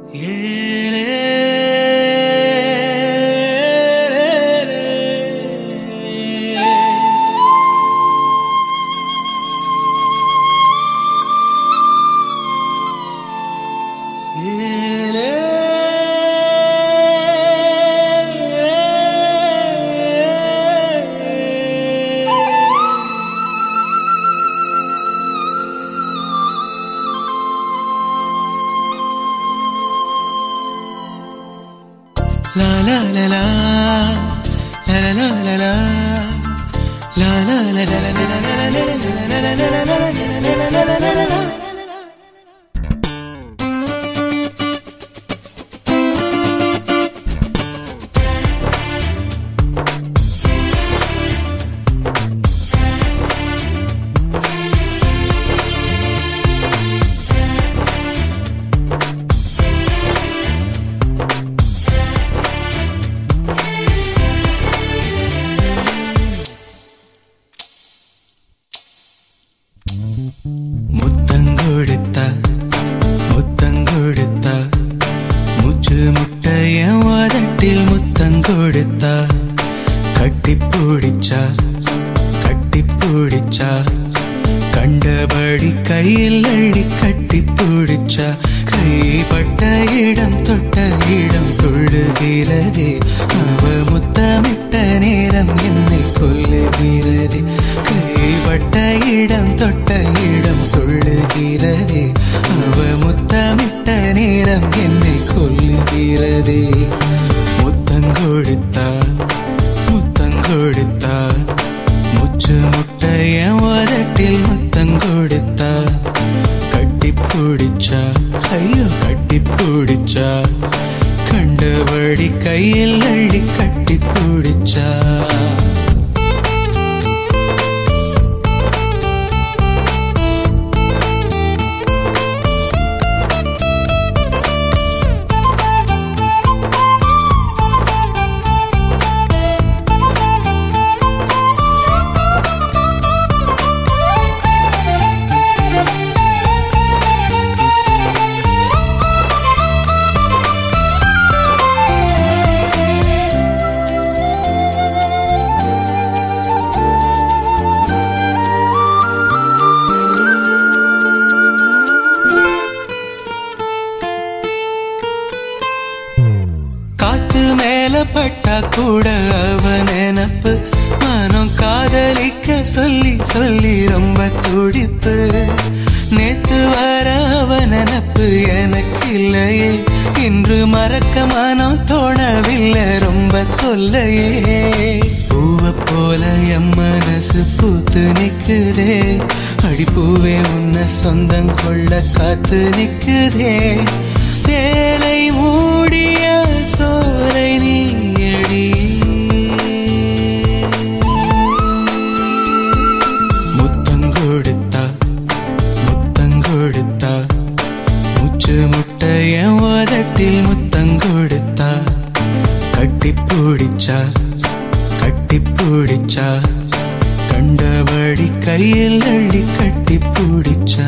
La la la la la la la la la la la la la la la la la la முத்தங்கொடுத்த முத்தங்கொடுத்த மூச்சு முட்டைய வாதட்டில் முத்தங்கொடுத்த கட்டி பிடிச்சா கட்டி பிடிச்சா கண்டபடி கையில் அள்ளி கட்டி பிடிச்சா கைப்பட்ட இடம் தொட்ட இடம் துள்ளுகிறதே அவ முத்தமிட்ட நேரம் என்னை கொல்லுகிறதே கைப்பட்ட இடம் தொட்ட இடம் துள்ளுகிறதே அவ முத்தமிட்ட நேரம் என்னை கொல்லுகிறதே முத்தங்கொடுத்தா முத்தங்கொடுத்தா முச்சு முட்டைய வரட்டில் முத்தங்கொடுத்தா கட்டி பிடிச்சா ஐயோ கட்டி பிடிச்சா கண்டபடி கையில் அள்ளி கட்டி பிடிச்சா காத்து மேல பட்டா கூட அவ நினப்பு மனம் காதலிக்க சொல்லி சொல்லி ரொம்ப துடிப்பு நேத்து வர அவ நினப்பு எனக்கு இல்லையே இன்று மறக்க மனம் தோணவில்லை ரொம்ப தொல்லையே பூவ போல என் மனசு பூத்து நிக்குதே அடிப்பூவே உன்னை சொந்தம் கொள்ள காத்து நிக்குதே சேலை மூடிய சோலை நீயடி முத்தங்கொடுத்தா முத்தங்கொடுத்தா முச்சு முட்டைய உதட்டில் முத்தங்கொடுத்தா கட்டி பிடிச்சா கட்டி பிடிச்சா கண்டபடி கையில் அள்ளி கட்டி பிடிச்சா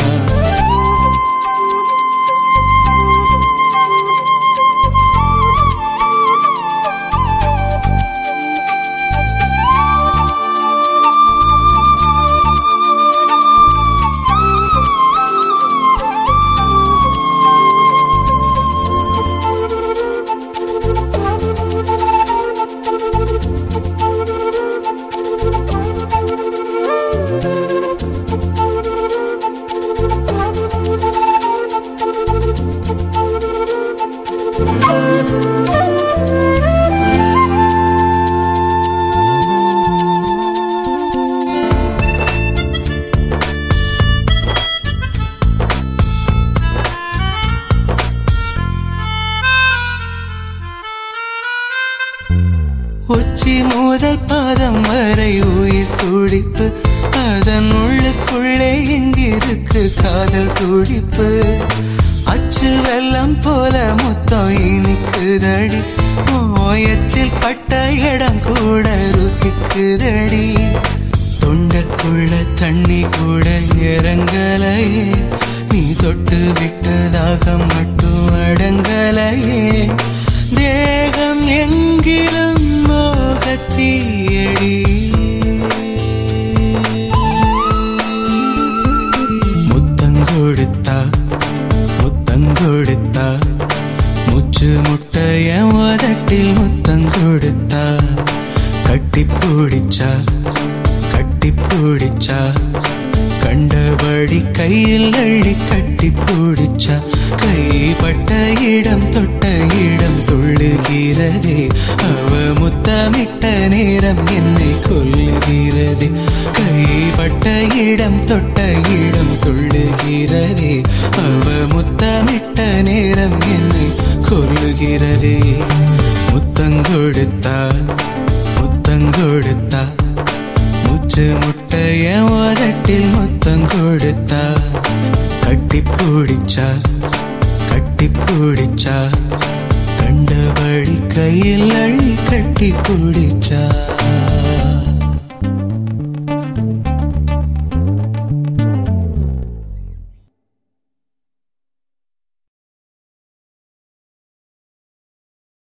உச்சி முதல் பாதம் வரை உயிர் துடிப்பு அதன் உள்ளுக்குள்ளே எங்கிருக்கு காதல் துடிப்பு அச்சு வெள்ளம் போல முத்தம் இனிக்குதடி மோயச்சில் பட்ட இடம் கூட ருசிக்குதடி தொண்டக்குள்ள தண்ணி கூட இறங்கலையே நீ தொட்டு விட்டதாக மட்டும் அடங்கலையே தேகம் எங்கிலும் மோகத்தீயடி முத்தங்கொடுத்தா முத்தங்கொடுத்தா முச்சு முட்டைய உதட்டில் முத்தங்கொடுத்தா கட்டி பிடிச்சா கட்டி பிடிச்சா கண்டபடி கையில் அள்ளி கட்டி பிடிச்சா கைப்பட்ட இடம் தொட்ட இடம் துள்ளுகிறதே அவ முத்தமிட்ட நேரம் என்னை கொல்லுகிறதே கைப்பட்ட இடம் தொட்ட இடம் துள்ளுகிறதே அவ முத்தமிட்ட நேரம் என்னை கொல்லுகிறதே முத்தங்கொடுத்தா முத்தங்கொடுத்தா முச்சு முட்டைய உதட்டில் முத்தம் கொடுத்தா கட்டி பிடிச்சா கட்டி பிடிச்சா கண்டபடி கையில் அள்ளி கட்டி பிடிச்சா